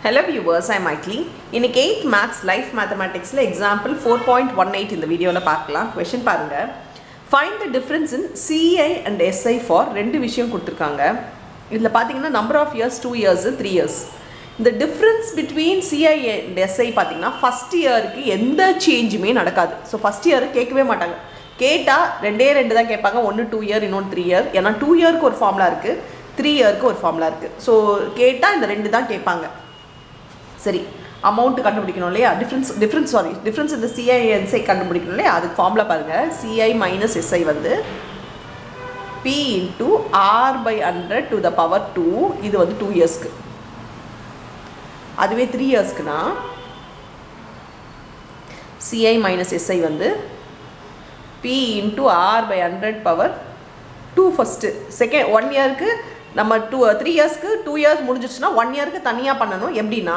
hello viewers ஐ மைக்லி இன்னைக்கு எயித் மேத்ஸ் லைஃப் மேத்தமேட்டிக்ஸில் example four point one eight இந்த வீடியோவில் பார்க்கலாம் கொஷின் பாருங்கள் find the difference in CI and SI for ரெண்டு விஷயம் கொடுத்துருக்காங்க இதில் பார்த்தீங்கன்னா number of years two years three years இந்த difference between CI and SI பார்த்தீங்கன்னா ஃபஸ்ட் இயருக்கு எந்த சேஞ்சுமே நடக்காது ஸோ ஃபஸ்ட் இயர் கேட்கவே மாட்டாங்க கேட்டால் ரெண்டே ரெண்டு தான் கேட்பாங்க ஒன்று டூ இயர் இன்னொன்று த்ரீ இயர் ஏன்னா டூ இயருக்கு ஒரு ஃபார்முலா இருக்குது த்ரீ இயருக்கு ஒரு ஃபார்முலா இருக்குது ஸோ கேட்டால் இந்த ரெண்டு தான் கேட்பாங்க சரி அமௌண்ட் கண்டுபிடிக்கணும் இல்லையா டிஃப்ரென்ஸ் டிஃப்ரென்ஸ் சாரி டிஃப்ரென்ஸ் இந்த சிஐ எஸ்ஐ கண்டுபிடிக்கணும் இல்லையா அதுக்கு ஃபார்முலா பாருங்கள் சிஐ மைனஸ் எஸ்ஐ வந்து P into R by hundred to the power two இது வந்து டூ இயர்ஸ்க்கு அதுவே த்ரீ இயர்ஸ்க்குனா சிஐ மைனஸ் எஸ்ஐ வந்து P into R by hundred power two first second one இயருக்கு நம்ம டூ த்ரீ இயர்ஸ்க்கு டூ இயர்ஸ் முடிஞ்சிச்சுன்னா ஒன் இயருக்கு தனியாக பண்ணணும் எப்படின்னா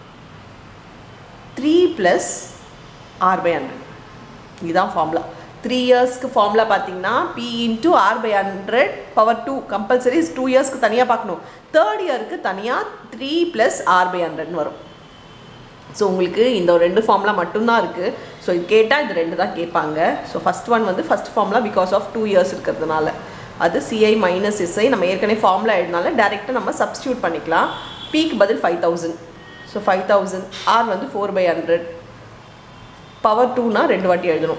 three plus R by hundred இதுதான் ஃபார்முலா த்ரீ இயர்ஸ்க்கு ஃபார்முலா பார்த்தீங்கன்னா P into R by hundred power two compulsory two இயர்ஸ்க்கு தனியாக பார்க்கணும் தேர்ட் இயருக்கு தனியாக த்ரீ ப்ளஸ் ஆர் பை ஹண்ட்ரட்னு வரும் ஸோ உங்களுக்கு இந்த ஒரு ரெண்டு ஃபார்முலா மட்டும்தான் இருக்குது ஸோ இது கேட்டால் இது ரெண்டு தான் கேட்பாங்க ஸோ ஃபஸ்ட் ஒன் வந்து first formula because of two years இருக்கிறதுனால அது சிஐ மைனஸ் எஸ்ஐ நம்ம ஏற்கனவே ஃபார்முலா எழுதினால டேரெக்டாக நம்ம சப்ஸ்டியூட் பண்ணிக்கலாம் பீக்கு பதில் five thousand so five thousand R வந்து ஃபோர் பை ஹண்ட்ரட் பவர் டூனா ரெண்டு வாட்டி எழுதணும்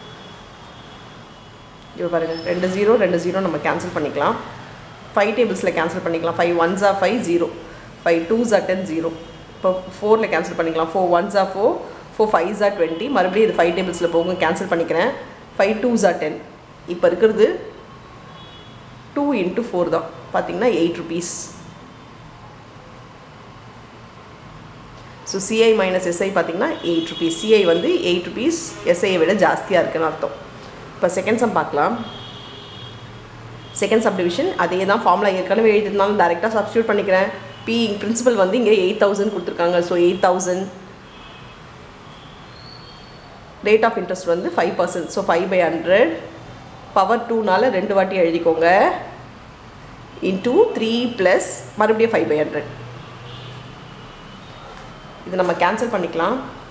இப்போ பாருங்கள் ரெண்டு ஜீரோ ரெண்டு ஜீரோ நம்ம கேன்சல் பண்ணிக்கலாம் ஃபைவ் டேபிள்ஸில் கேன்சல் பண்ணிக்கலாம் five ones are five zero five twos are ten zero இப்போ ஃபோரில் கேன்சல் பண்ணிக்கலாம் four ones are four four fives are twenty மறுபடியும் இது ஃபைவ் டேபிள்ஸில் போங்க கேன்சல் பண்ணிக்கிறேன் ஃபைவ் டூஸ் ஆர் டென் இப்போ இருக்கிறது டூ இன்ட்டு ஃபோர் தான் பார்த்தீங்கன்னா eight rupees so CI minus SI பார்த்தீங்கன்னா எயிட் ருபீஸ் சிஐ வந்து எயிட் ருபீஸ் எஸ்ஐயை விட ஜாஸ்தியாக இருக்குன்னு அர்த்தம் இப்போ செகண்ட் சம் பார்க்கலாம் செகண்ட் சப்டிவிஷன் அதே தான் ஃபார்முலா ஏற்கனவே எழுதிருந்தாலும் டேரெக்டாக சப்ஸ்டியூட் பண்ணிக்கிறேன் பி பிரின்சிபல் வந்து இங்கே எயிட் தௌசண்ட் கொடுத்துருக்காங்க so eight thousand rate of interest வந்து five percent so five by hundred power டூனால் ரெண்டு வாட்டி எழுதிக்கோங்க இன்டூ த்ரீ ப்ளஸ் மறுபடியும் ஃபைவ் பை ஹண்ட்ரட் இது நம்ம கேன்சல் பண்ணிக்கலாம்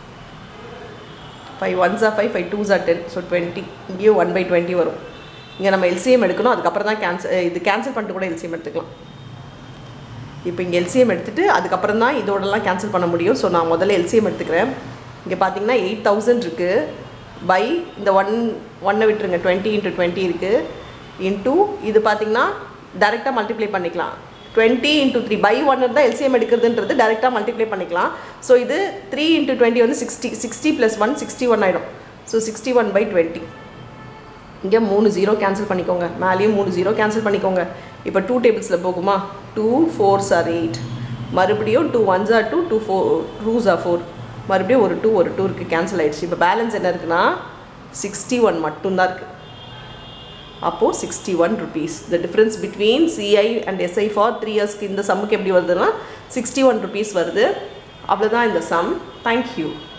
five ones are five five twos are ten so twenty இங்கேயும் ஒன் பை டுவெண்ட்டி வரும் இங்கே நம்ம எல்சிஎம் எடுக்கணும் அதுக்கப்புறம் தான் கேன்சல் இது கேன்சல் பண்ணிட்டு கூட எல்சிஎம் எடுத்துக்கலாம் இப்போ இங்கே எல்சிஎம் எடுத்துகிட்டு அதுக்கப்புறம் தான் இதோடலாம் கேன்சல் பண்ண முடியும் ஸோ நான் முதல்ல எல்சிஎம் எடுத்துக்கிறேன் இங்கே பார்த்தீங்கன்னா எயிட் தௌசண்ட் இருக்குது பை இந்த ஒன் ஒன்னை விட்டுருங்க டுவெண்ட்டி இன்ட்டு டுவெண்ட்டி இருக்குது இன்ட்டு இது பார்த்தீங்கன்னா டேரெக்டாக மல்டிப்ளை பண்ணிக்கலாம் twenty into three by one தான் எல்சிஎம் எடுக்கிறதுன்றது டேரெக்டாக மல்டிப்ளை பண்ணிக்கலாம் ஸோ இது த்ரீ இன்ட்டு டுவெண்ட்டி வந்து sixty sixty plus one sixty one ஆகிடும் so sixty one by twenty இங்கே மூணு ஜீரோ கேன்சல் பண்ணிக்கோங்க மேலேயும் மூணு ஜீரோ கேன்சல் பண்ணிக்கோங்க இப்போ டூ டேபிள்ஸில் போகுமா டூ ஃபோர்ஸ் ஆர் எயிட் மறுபடியும் two ones are two two four twos are four மறுபடியும் ஒரு டூ ஒரு டூ இருக்குது கேன்சல் ஆகிடுச்சு இப்போ பேலன்ஸ் என்ன இருக்குன்னா சிக்ஸ்டி ஒன் மட்டும்தான் இருக்குது அப்போது sixty one rupees the difference between CI and SI for three இயர்ஸ்க்கு இந்த சம்முக்கு எப்படி வருதுன்னா சிக்ஸ்டி ஒன் ருபீஸ் வருது அவ்வளோதான் இந்த சம் தேங்க்யூ